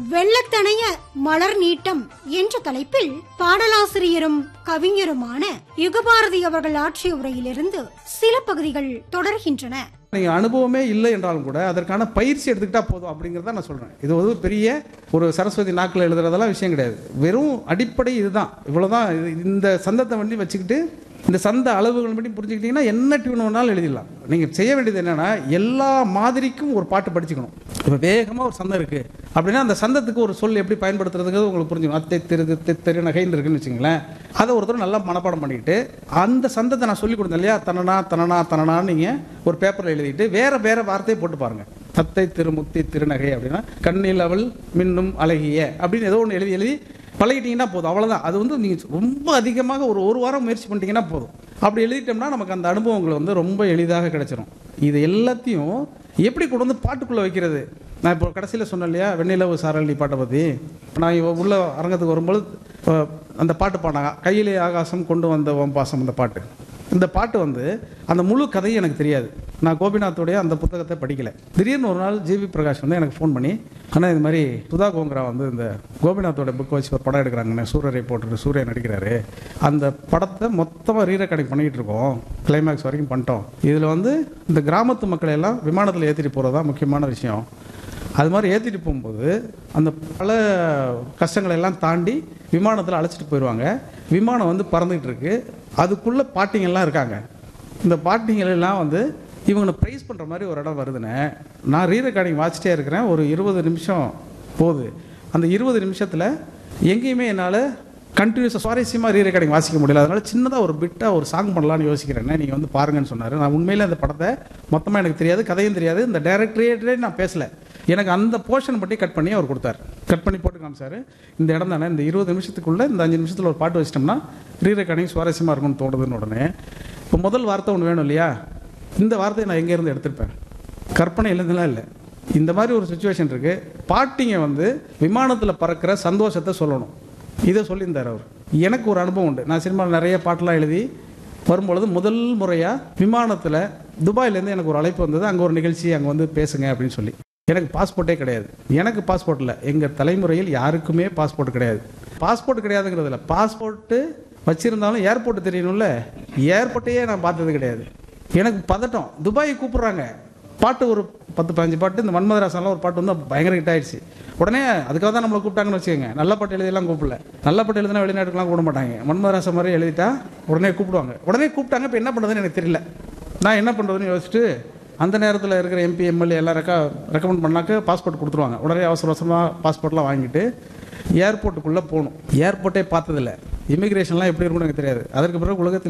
வெள்ளத்தணைய மலர் நீட்டம் என்ற தலைப்பில் பாடலாசிரியரும் கவிஞருமான யுகபாரதி அவர்கள் ஆற்றிய உரையிலிருந்து சில பகுதிகள் தொடர்கின்றன நீங்கள் அனுபவமே இல்லை என்றாலும் கூட அதற்கான பயிற்சி எடுத்துக்கிட்டா போதும் அப்படிங்கிறத நான் சொல்கிறேன் இது ஒரு பெரிய ஒரு சரஸ்வதி நாக்கில் எழுதுறதெல்லாம் விஷயம் கிடையாது வெறும் அடிப்படை இதுதான் இவ்வளோதான் இது இந்த சந்தத்தை வண்டி வச்சுக்கிட்டு இந்த சந்த அளவுகள் படி புரிஞ்சுக்கிட்டீங்கன்னா என்ன டியூன் வேணாலும் எழுதிடலாம் நீங்கள் செய்ய வேண்டியது என்னென்னா எல்லா மாதிரிக்கும் ஒரு பாட்டு படிச்சுக்கணும் இப்போ வேகமாக ஒரு சந்தம் இருக்குது அப்படின்னா அந்த சந்தத்துக்கு ஒரு சொல் எப்படி பயன்படுத்துறதுங்கிறது உங்களுக்கு புரிஞ்சுக்கணும் அத்தை திரு திரு திரு நகைன்னு இருக்குன்னு வச்சுங்களேன் அதை ஒருத்தர் நல்லா மனப்பாடம் பண்ணிக்கிட்டு அந்த சந்தத்தை நான் சொல்லி கொடுத்தேன் இல்லையா தனனா தனனா தனனான்னு நீங்கள் ஒரு பேப்பரில் எழுதிட்டு வேற வேற வார்த்தையை போட்டு பாருங்க தத்தை திருமுக்தி திருநகை அப்படின்னா கண்ணில் அவள் மின்னும் அழகிய அப்படின்னு ஏதோ ஒன்று எழுதி எழுதி பழகிட்டீங்கன்னா போதும் அவ்வளோதான் அது வந்து நீங்கள் ரொம்ப அதிகமாக ஒரு ஒரு வாரம் முயற்சி பண்ணிட்டீங்கன்னா போதும் அப்படி எழுதிட்டோம்னா நமக்கு அந்த அனுபவங்கள் வந்து ரொம்ப எளிதாக கிடைச்சிரும் இது எல்லாத்தையும் எப்படி கொண்டு வந்து பாட்டுக்குள்ளே வைக்கிறது நான் இப்போ கடைசியில் சொன்னேன் இல்லையா வெண்ணிலவு சாரளி பாட்டை பற்றி நான் இவ உள்ள அரங்கத்துக்கு வரும்போது அஹ், அந்த பாட்டு பாடினாங்க கையிலே ஆகாசம் கொண்டு வந்த ஓம் பாசம் அந்த பாட்டு இந்த பாட்டு வந்து அந்த முழு கதையும் எனக்கு தெரியாது நான் கோபிநாத்தோடைய அந்த புத்தகத்தை படிக்கல திடீர்னு ஒரு நாள் ஜிவி பிரகாஷ் வந்து எனக்கு ஃபோன் பண்ணி ஆனால் இது மாதிரி சுதா கோங்கரா வந்து இந்த கோபிநாத்தோட புக் வச்சு ஒரு படம் எடுக்கிறாங்கண்ணே சூரியரை போட்டுட்டு சூர்யா நடிக்கிறாரு அந்த படத்தை மொத்தமாக ரீ ரெக்கார்டிங் பண்ணிக்கிட்டு இருக்கோம் கிளைமேக்ஸ் வரைக்கும் பண்ணிட்டோம் இதில் வந்து இந்த கிராமத்து மக்களை எல்லாம் விமானத்தில் ஏற்றிட்டு போகிறது தான் முக்கியமான விஷயம் அது மாதிரி ஏற்றிட்டு போகும்போது அந்த பல கஷ்டங்களை எல்லாம் தாண்டி விமானத்தில் அழைச்சிட்டு போயிடுவாங்க விமானம் வந்து பறந்துகிட்டு இருக்கு அதுக்குள்ளே பாட்டிங்கெல்லாம் இருக்காங்க இந்த பாட்டிங்கள் எல்லாம் வந்து இவங்களை ப்ரைஸ் பண்ணுற மாதிரி ஒரு இடம் வருதுன்னு நான் ரீ ரெக்கார்டிங் வாசிச்சிட்டே இருக்கிறேன் ஒரு இருபது நிமிஷம் போகுது அந்த இருபது நிமிஷத்தில் எங்கேயுமே என்னால் கண்டினியூஸாக சுவாரஸ்யமாக ரீ ரெக்கார்டிங் வாசிக்க முடியல அதனால சின்னதாக ஒரு பிட்டாக ஒரு சாங் பண்ணலாம்னு யோசிக்கிறேன் நீங்கள் வந்து பாருங்கன்னு சொன்னார் நான் உண்மையிலே அந்த படத்தை மொத்தமாக எனக்கு தெரியாது கதையும் தெரியாது இந்த டைரக்டரேட்டே நான் பேசல எனக்கு அந்த போர்ஷன் பற்றி கட் பண்ணி அவர் கொடுத்தார் கட் பண்ணி போட்டு காமிச்சார் இந்த இடம் தானே இந்த இருபது நிமிஷத்துக்குள்ளே இந்த அஞ்சு நிமிஷத்தில் ஒரு பாட்டு வச்சிட்டோம்னா ரீ ரெக்கார்டிங் சுவாரஸ்யமாக இருக்கும்னு தோணுதுன்னு உடனே இப்போ முதல் வார்த்தை ஒன்று வேணும் இல்லையா இந்த வார்த்தையை நான் எங்கேருந்து எடுத்திருப்பேன் கற்பனை இல்லைன்னுலாம் இல்லை இந்த மாதிரி ஒரு சுச்சுவேஷன் இருக்கு பாட்டிங்க வந்து விமானத்தில் பறக்கிற சந்தோஷத்தை சொல்லணும் இதை சொல்லியிருந்தார் அவர் எனக்கு ஒரு அனுபவம் உண்டு நான் சினிமாவில் நிறைய பாட்டெலாம் எழுதி வரும்பொழுது முதல் முறையாக விமானத்தில் துபாயிலேருந்து எனக்கு ஒரு அழைப்பு வந்தது அங்கே ஒரு நிகழ்ச்சி அங்கே வந்து பேசுங்க அப்படின்னு சொல்லி எனக்கு பாஸ்போர்ட்டே கிடையாது எனக்கு பாஸ்போர்ட் இல்லை எங்கள் தலைமுறையில் யாருக்குமே பாஸ்போர்ட் கிடையாது பாஸ்போர்ட் கிடையாதுங்கிறதுல பாஸ்போர்ட்டு வச்சுருந்தாலும் ஏர்போர்ட் தெரியணும்ல ஏர்போர்ட்டையே நான் பார்த்தது கிடையாது எனக்கு பதட்டம் துபாய் கூப்பிட்றாங்க பாட்டு ஒரு பத்து பதினஞ்சு பாட்டு இந்த மன்மதராசன்லாம் ஒரு பாட்டு வந்து பயங்கர ஹிட் ஆயிடுச்சு உடனே அதுக்காக தான் நம்மளை கூப்பிட்டாங்கன்னு வச்சுக்கோங்க நல்ல பாட்டு எழுதியெல்லாம் கூப்பிடல நல்ல பாட்டு எழுதினா வெளிநாட்டுக்குலாம் கூப்பிட மாட்டாங்க மன்மதராசன் மாதிரி எழுதிட்டா உடனே கூப்பிடுவாங்க உடனே கூப்பிட்டாங்க இப்போ என்ன பண்ணுறதுன்னு எனக்கு தெரியல நான் என்ன பண்ணுறதுன்னு யோசிச்சுட்டு அந்த நேரத்தில் இருக்கிற எம்பி எம்எல்ஏ எல்லாம் ரெக்க ரெக்கமெண்ட் பண்ணாக்க பாஸ்போர்ட் கொடுத்துருவாங்க உடனே அவசர அவசரமாக பாஸ்போர்ட்லாம் வாங்கிட்டு ஏர்போர்ட்டுக்குள்ளே போகணும் ஏர்போர்ட்டே பார்த்ததில்ல இமிக்ரேஷன்லாம் எப்படி இருக்கும்னு எனக்கு தெரியாது அதற்கு பிறகு உலகத்தில்